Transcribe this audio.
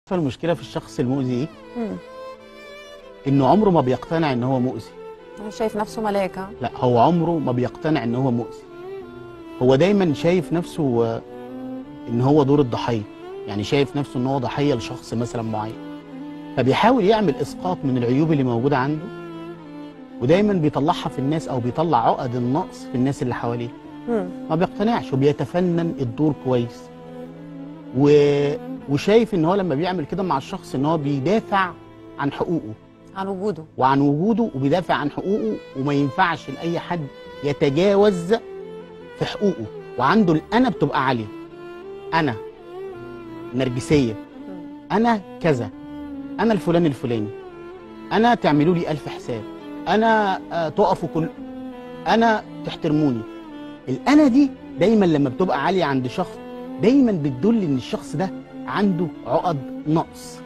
المشكله في الشخص المؤذي ايه؟ مم. انه عمره ما بيقتنع ان هو مؤذي هو شايف نفسه ملاكة لا هو عمره ما بيقتنع ان هو مؤذي هو دايما شايف نفسه آه، ان هو دور الضحيه يعني شايف نفسه ان هو ضحيه لشخص مثلا معين فبيحاول يعمل اسقاط من العيوب اللي موجوده عنده ودايما بيطلعها في الناس او بيطلع عقد النقص في الناس اللي حواليه مم. ما بيقتنعش وبيتفنن الدور كويس و... وشايف ان هو لما بيعمل كده مع الشخص ان هو بيدافع عن حقوقه عن وجوده وعن وجوده وبيدافع عن حقوقه وما ينفعش لاي حد يتجاوز في حقوقه وعنده الانا بتبقى عاليه انا نرجسيه مم. انا كذا انا الفلان الفلاني انا تعملوا لي الف حساب انا آه، تقفوا كل انا تحترموني الانا دي دايما لما بتبقى عاليه عند شخص دايما بتدل ان الشخص ده عنده عقد نقص